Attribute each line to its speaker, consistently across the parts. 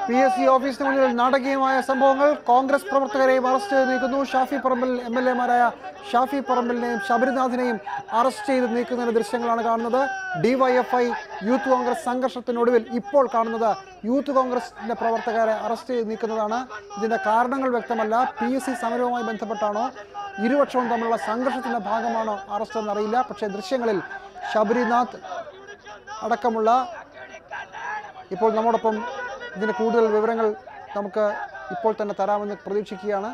Speaker 1: P S C ഓഫീസിന് മുന്നിൽ നാടകീയമായ സംഭവങ്ങൾ കോൺഗ്രസ് പ്രവർത്തകരെയും അറസ്റ്റ് ചെയ്ത് നീക്കുന്നു ഷാഫി പറമ്പിൽ എം എൽ എമാരായ ഷാഫി പറമ്പിലിനെയും ശബരിനാഥിനെയും അറസ്റ്റ് ചെയ്ത് നീക്കുന്നതിന്റെ ദൃശ്യങ്ങളാണ് കാണുന്നത് ഡിവൈഎഫ്ഐ യൂത്ത് കോൺഗ്രസ് സംഘർഷത്തിനൊടുവിൽ ഇപ്പോൾ കാണുന്നത് യൂത്ത് കോൺഗ്രസിന്റെ പ്രവർത്തകരെ അറസ്റ്റ് ചെയ്ത് നീക്കുന്നതാണ് ഇതിന്റെ കാരണങ്ങൾ വ്യക്തമല്ല പി എസ് സി സമരവുമായി ബന്ധപ്പെട്ടാണോ ഇരുപക്ഷവും തമ്മിലുള്ള സംഘർഷത്തിന്റെ ഭാഗമാണോ അറസ്റ്റ് എന്നറിയില്ല പക്ഷേ ദൃശ്യങ്ങളിൽ ശബരിനാഥ് അടക്കമുള്ള ഇപ്പോൾ നമ്മോടൊപ്പം ഇതിന് കൂടുതൽ വിവരങ്ങൾ നമുക്ക് ഇപ്പോൾ തന്നെ തരാമെന്ന് പ്രതീക്ഷിക്കുകയാണ്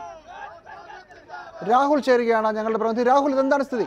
Speaker 1: രാഹുൽ ചേരുകയാണ് ഞങ്ങളുടെ പ്രതിനിധി രാഹുൽ ഇതെന്താണ് സ്ഥിതി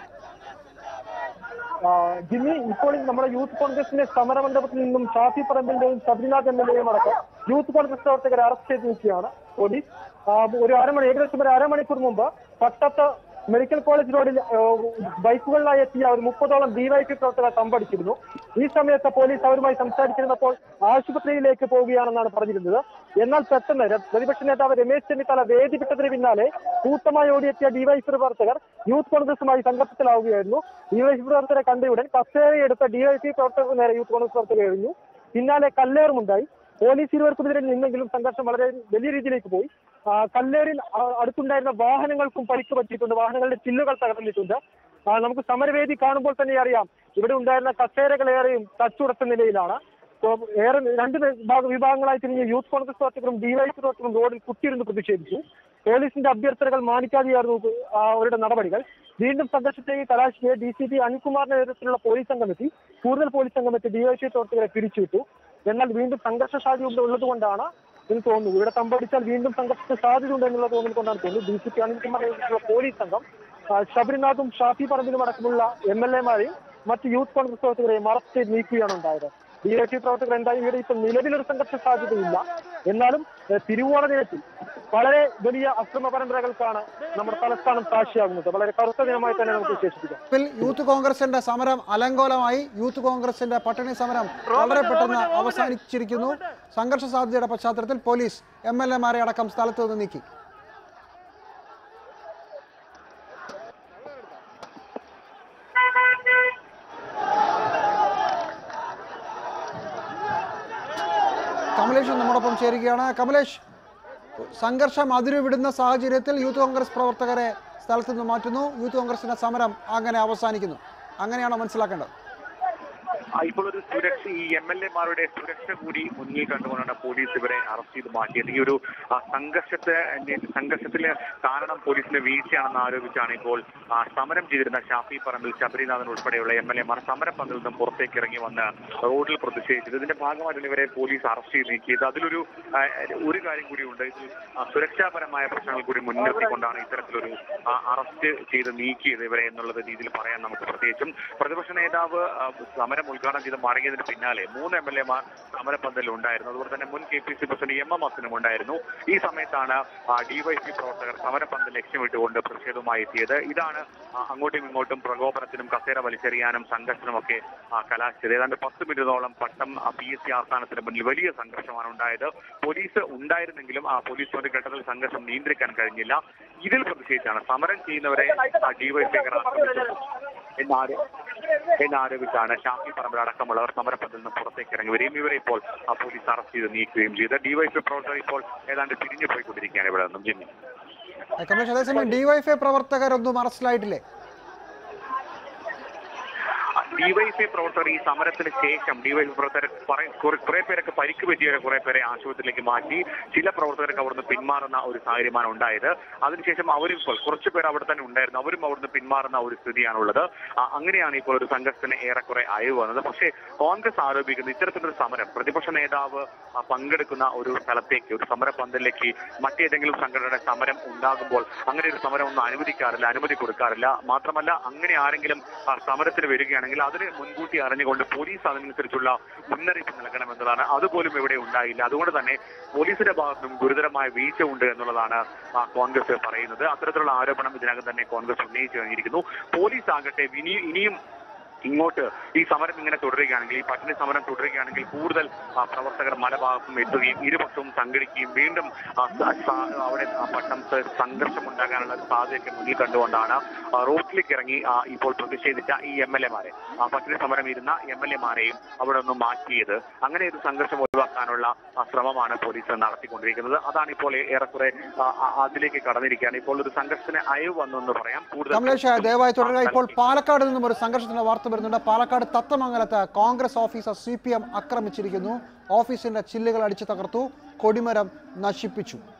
Speaker 2: ആ, ജിമ്മി ഇപ്പോൾ നമ്മുടെ യൂത്ത് കോൺഗ്രസിന്റെ സമരമണ്ഡപത്തിൽ നിന്നും ഷാഫി പറമ്പിന്റെയും ശബരിനാഥ് എം എൽ എയും അടക്കം യൂത്ത് കോൺഗ്രസ് പ്രവർത്തകരെ അറസ്റ്റ് ചെയ്ത് നിൽക്കുകയാണ് പോലീസ് ആ, ഒരു അരമണി ഏകദേശം ഒരു അരമണിക്കൂർ മുമ്പ് പട്ടത്ത് മെഡിക്കൽ കോളേജ് റോഡിൽ ആ, ബൈക്കുകളിലായി എത്തിയ ഒരു മുപ്പതോളം ഡിവൈപി പ്രവർത്തകർ തമ്പടിച്ചിരുന്നു ഈ സമയത്ത് പോലീസ് അവരുമായി സംസാരിച്ചിരുന്നപ്പോൾ ആശുപത്രിയിലേക്ക് പോവുകയാണെന്നാണ് പറഞ്ഞിരുന്നത് എന്നാൽ പെട്ടെന്ന് ര- പ്രതിപക്ഷ നേതാവ് രമേശ് ചെന്നിത്തല വേദി വിട്ടതിന് പിന്നാലെ കൂട്ടമായി ഓടിയെത്തിയ ഡിവൈഎഫ്ഐ പ്രവർത്തകർ യൂത്ത് കോൺഗ്രസുമായി സംഘർഷത്തിലാവുകയായിരുന്നു ഡിവൈഎഫ്ഐ പ്രവർത്തകരെ കണ്ടയുടൻ കസേരയെടുത്ത ഡിവൈഎഫ്ഐ പ്രവർത്തകർക്ക് നേരെ യൂത്ത് കോൺഗ്രസ് പ്രവർത്തകർ എറിഞ്ഞു പിന്നാലെ കല്ലേറുമുണ്ടായി പോലീസ് ഇരുവർക്കുമെതിരെ നിന്നെങ്കിലും സംഘർഷം വളരെ വലിയ രീതിയിലേക്ക് പോയി ആ, കല്ലേറിൽ ആ, അടുത്തുണ്ടായിരുന്ന വാഹനങ്ങൾക്കും പരിക്ക് പറ്റിയിട്ടുണ്ട് വാഹനങ്ങളുടെ ചില്ലുകൾ തകർന്നിട്ടുണ്ട് ആ, നമുക്ക് സമരവേദി കാണുമ്പോൾ തന്നെ അറിയാം ഇവിടെ ഉണ്ടായിരുന്ന കസേരകളേറെയും തച്ചുടച്ച നിലയിലാണ് ഇപ്പോ ഏറെ രണ്ട് വിഭാഗ വിഭാഗങ്ങളായി തിരിഞ്ഞ് യൂത്ത് കോൺഗ്രസ് പ്രവർത്തകരും ഡിവൈഎഫ് പ്രവർത്തകരും റോഡിൽ കുത്തിയിരുന്ന് പ്രതിഷേധിച്ചു പോലീസിന്റെ അഭ്യർത്ഥനകൾ മാനിക്കാതെയായിരുന്നു ആ, അവരുടെ നടപടികൾ വീണ്ടും സംഘർഷത്തേക്ക് കലാശിയെ ഡി സി പി അനിൽകുമാറിന്റെ നേതൃത്വത്തിലുള്ള പോലീസ് സംഘം എത്തി കൂടുതൽ പോലീസ് സംഘം എത്തി ഡിവൈഎഫ്ഐ പ്രവർത്തകരെ പിരിച്ചുവിട്ടു എന്നാൽ വീണ്ടും സംഘർഷ സാധ്യത ഉള്ളത് കൊണ്ടാണ് എന്ന് തോന്നുന്നു ഇവിടെ തമ്പടിച്ചാൽ വീണ്ടും സംഘർഷത്തിന് സാധ്യതയുണ്ട് എന്നുള്ളത് തോന്നുന്നത് കൊണ്ടാണ് തോന്നുന്നത് ഡി സി പി അനിൽകുമാറിന്റെ നേതൃത്വത്തിലുള്ള പോലീസ് സംഘം ആ, ശബരിനാഥും ഷാഫി പറമ്പിലും അടക്കമുള്ള എം എൽ എമാരെയും മറ്റ് യൂത്ത് കോൺഗ്രസ് പ്രവർത്തകരെയും അറസ്റ്റ് ചെയ്ത് നീക്കുകയാണ് ഉണ്ടായത് ഡി എഫ് പ്രവർത്തകർ എന്തായാലും ഇവിടെ ഇപ്പോൾ നിലവിലൊരു സംഘർഷ സാധ്യതയില്ല എന്നാലും ഏഹ്, തിരുവോണ ദിനത്തിൽ വളരെ വലിയ അക്രമ പരമ്പരകൾക്കാണ് നമ്മുടെ തലസ്ഥാനം സാക്ഷിയാകുന്നത് വളരെ കറുത്ത ദിനമായി തന്നെ നമുക്ക് വിശേഷിപ്പിക്കാം
Speaker 1: ഇതിൽ യൂത്ത് കോൺഗ്രസിന്റെ സമരം അലങ്കോലമായി യൂത്ത് കോൺഗ്രസിന്റെ പട്ടിണി സമരം വളരെ പെട്ടെന്ന് അവസാനിച്ചിരിക്കുന്നു സംഘർഷ സാധ്യതയുടെ പശ്ചാത്തലത്തിൽ പോലീസ് എം എൽ എമാരെ അടക്കം സ്ഥലത്ത് നിന്ന് നീക്കി കമലേഷ് നമ്മോടൊപ്പം ചേരുകയാണ് കമലേഷ് സംഘർഷം അതിരുവിടുന്ന സാഹചര്യത്തിൽ യൂത്ത് കോൺഗ്രസ് പ്രവർത്തകരെ സ്ഥലത്ത് നിന്ന് മാറ്റുന്നു യൂത്ത് കോൺഗ്രസിന്റെ സമരം അങ്ങനെ അവസാനിക്കുന്നു അങ്ങനെയാണോ മനസ്സിലാക്കേണ്ടത്
Speaker 3: ആ, ഇപ്പോൾ ഒരു സുരക്ഷ ഈ എം എൽ എമാരുടെ സുരക്ഷ കൂടി മുന്നിൽ കണ്ടുകൊണ്ടാണ് പോലീസ് ഇവരെ അറസ്റ്റ് ചെയ്ത് മാറ്റിയത് ഈ ഒരു ആ, സംഘർഷത്തെ സംഘർഷത്തിലെ കാരണം പോലീസിന്റെ വീഴ്ചയാണെന്ന് ആരോപിച്ചാണ് ഇപ്പോൾ ആ, സമരം ചെയ്തിരുന്ന ഷാഫി പറമ്പിൽ ശബരിനാഥൻ ഉൾപ്പെടെയുള്ള എം എൽ എമാർ സമരപ്പന്തലിൽ നിന്നും പുറത്തേക്ക് ഇറങ്ങി വന്ന് റോഡിൽ പ്രതിഷേധിച്ചത് ഇതിന്റെ ഭാഗമായിട്ടാണ് ഇവരെ പോലീസ് അറസ്റ്റ് ചെയ്ത് നീക്കിയത് അതിലൊരു ആ, ഒരു കാര്യം കൂടിയുണ്ട് ഇത് ആ, സുരക്ഷാപരമായ പ്രശ്നങ്ങൾ കൂടി മുൻനിർത്തിക്കൊണ്ടാണ് ഇത്തരത്തിലൊരു ആ, അറസ്റ്റ് ചെയ്ത് നീക്കിയത് ഇവരെ എന്നുള്ളത് രീതിയിൽ പറയാൻ നമുക്ക് പ്രത്യേകിച്ചും പ്രതിപക്ഷ നേതാവ് ആ, സമരം ഉദ്ഘാടനം ചെയ്ത് മടങ്ങിയതിന് പിന്നാലെ മൂന്ന് എം എൽ എമാർ സമരപ്പന്തലിൽ ഉണ്ടായിരുന്നു അതുപോലെ തന്നെ മുൻ K P C president M M അസനും ഉണ്ടായിരുന്നു ഈ സമയത്താണ് ഡിവൈസി പ്രവർത്തകർ സമരപ്പന്തൽ ലക്ഷ്യമിട്ടുകൊണ്ട് പ്രതിഷേധവുമായി എത്തിയത് ഇതാണ് ആ, അങ്ങോട്ടും ഇങ്ങോട്ടും പ്രകോപനത്തിനും കസേര വലിച്ചെറിയാനും സംഘർഷനുമൊക്കെ ആ, കലാശിച്ചത് ഏതാണ്ട് പത്ത് മിനിറ്റോളം പട്ടം പി എസ് സി ആസ്ഥാനത്തിന് മുന്നിൽ വലിയ സംഘർഷമാണ് ഉണ്ടായത് പോലീസ് ഉണ്ടായിരുന്നെങ്കിലും ആ പോലീസ് ഒരു ഘട്ടത്തിൽ സംഘർഷം നിയന്ത്രിക്കാൻ കഴിഞ്ഞില്ല ഇതിൽ പ്രതിഷേധിച്ചാണ് സമരം ചെയ്യുന്നവരെ ഡിവൈഎഫ്ഐക്കാർ ആക്രമിച്ചു എന്നാര് എന്നാരോപിച്ചാണ് ഷാഫി പറമ്പിൽ അടക്കമുള്ളവർ സമരപ്പന്തലിൽ നിന്ന് പുറത്തേക്ക് ഇറങ്ങി വരികയും ഇവരെ ഇപ്പോൾ ആ പോലീസ് അറസ്റ്റ് ചെയ്ത് നീക്കുകയും ചെയ്ത് ഡിവൈഎഫ്ഐ പ്രവർത്തകർ ഇപ്പോൾ ഏതാണ്ട് പിരിഞ്ഞു പോയിക്കൊണ്ടിരിക്കുകയാണ് ഇവിടെ നിന്നും ജിമ്മി
Speaker 1: കമലേഷ് അതേസമയം ഡിവൈഎഫ്ഐ പ്രവർത്തകരൊന്നും അറസ്റ്റിലായിട്ടില്ലേ
Speaker 3: ഡിവൈഎഫ്ഐ പ്രവർത്തകർ ഈ സമരത്തിന് ശേഷം ഡിവൈഎഫ്ഐ പ്രവർത്തകർ പറയ- കുറെ കുറെ പേരൊക്കെ പരിക്ക് പറ്റിയ കുറെ പേരെ ആശുപത്രിയിലേക്ക് മാറ്റി ചില പ്രവർത്തകർക്ക് അവിടുന്ന് പിന്മാറുന്ന ഒരു സാഹചര്യമാണ് ഉണ്ടായത് അതിനുശേഷം അവരും ഇപ്പോൾ കുറച്ചു പേർ അവിടെ തന്നെ ഉണ്ടായിരുന്നു അവരും അവിടുന്ന് പിന്മാറുന്ന ഒരു സ്ഥിതിയാണുള്ളത് ആ, അങ്ങനെയാണ് ഇപ്പോൾ ഒരു സംഘർഷത്തിന് ഏറെക്കുറെ അയവ് വന്നത് പക്ഷേ കോൺഗ്രസ് ആരോപിക്കുന്നത് ഇത്തരത്തിലൊരു സമരം പ്രതിപക്ഷ നേതാവ് ആ, പങ്കെടുക്കുന്ന ഒരു സ്ഥലത്തേക്ക് ഒരു സമര പന്തലിലേക്ക് മറ്റേതെങ്കിലും സംഘടനയുടെ സമരം ഉണ്ടാകുമ്പോൾ അങ്ങനെ ഒരു സമരം ഒന്നും അനുവദിക്കാറില്ല അനുമതി കൊടുക്കാറില്ല മാത്രമല്ല അങ്ങനെ ആരെങ്കിലും ആ, സമരത്തിന് വരികയാണെങ്കിൽ അതിന് മുൻകൂട്ടി അറിഞ്ഞുകൊണ്ട് പോലീസ് അതിനനുസരിച്ചുള്ള മുന്നറിയിപ്പ് നൽകണമെന്നതാണ് അതുപോലും ഇവിടെ ഉണ്ടായില്ല അതുകൊണ്ട് തന്നെ പോലീസിന്റെ ഭാഗത്തുനിന്നും ഗുരുതരമായ വീഴ്ച ഉണ്ട് എന്നുള്ളതാണ് ആ, കോൺഗ്രസ് പറയുന്നത് അത്തരത്തിലുള്ള ആരോപണം ഇതിനകം തന്നെ കോൺഗ്രസ് ഉന്നയിച്ചു കഴിഞ്ഞിരിക്കുന്നു പോലീസ് ആകട്ടെ ഇനി ഇനിയും ഇങ്ങോട്ട് ഈ സമരം ഇങ്ങനെ തുടരുകയാണെങ്കിൽ ഈ പട്ടിണി സമരം തുടരുകയാണെങ്കിൽ കൂടുതൽ ആ, പ്രവർത്തകർ മലഭാഗത്തും എത്തുകയും ഇരുപക്ഷവും സംഘടിക്കുകയും വീണ്ടും ആ, സ- സ- അവിടെ ആ പട്ടണത്ത് സംഘർഷം ഉണ്ടാകാനുള്ള ഒരു സാധ്യതയൊക്കെ മുന്നിൽ കണ്ടുകൊണ്ടാണ് ആ, റോഡിലേക്ക് ഇറങ്ങി ആ, ഇപ്പോൾ പ്രതിഷേധിച്ച ഈ എം എൽ എമാരെ ആ പട്ടിണി സമരം ഇരുന്ന എം എൽ എമാരെയും അവിടെ നിന്ന് മാറ്റിയത് അങ്ങനെ ഒരു സംഘർഷം ഒഴിവാക്കാനുള്ള ആ, ശ്രമമാണ് പോലീസ് നടത്തിക്കൊണ്ടിരിക്കുന്നത് അതാണ് ഇപ്പോൾ ഏറെക്കുറെ ആ, ആ, അതിലേക്ക് കടന്നിരിക്കുകയാണ് ഇപ്പോൾ ഒരു സംഘർഷത്തിന് അയവ് വന്നു എന്ന് പറയാം കൂടുതൽ
Speaker 1: കമലേഷ് ദയവായി തുടരുക ഇപ്പോൾ പാലക്കാട് നിന്നും ഒരു സംഘർഷത്തിന്റെ വാർത്ത വരുന്നുണ്ട് പാലക്കാട് തത്തമംഗലത്ത് Congress officer C P M ആക്രമിച്ചിരിക്കുന്നു ഓഫീസിന്റെ ചില്ലുകൾ അടിച്ചു തകർത്തു കൊടിമരം നശിപ്പിച്ചു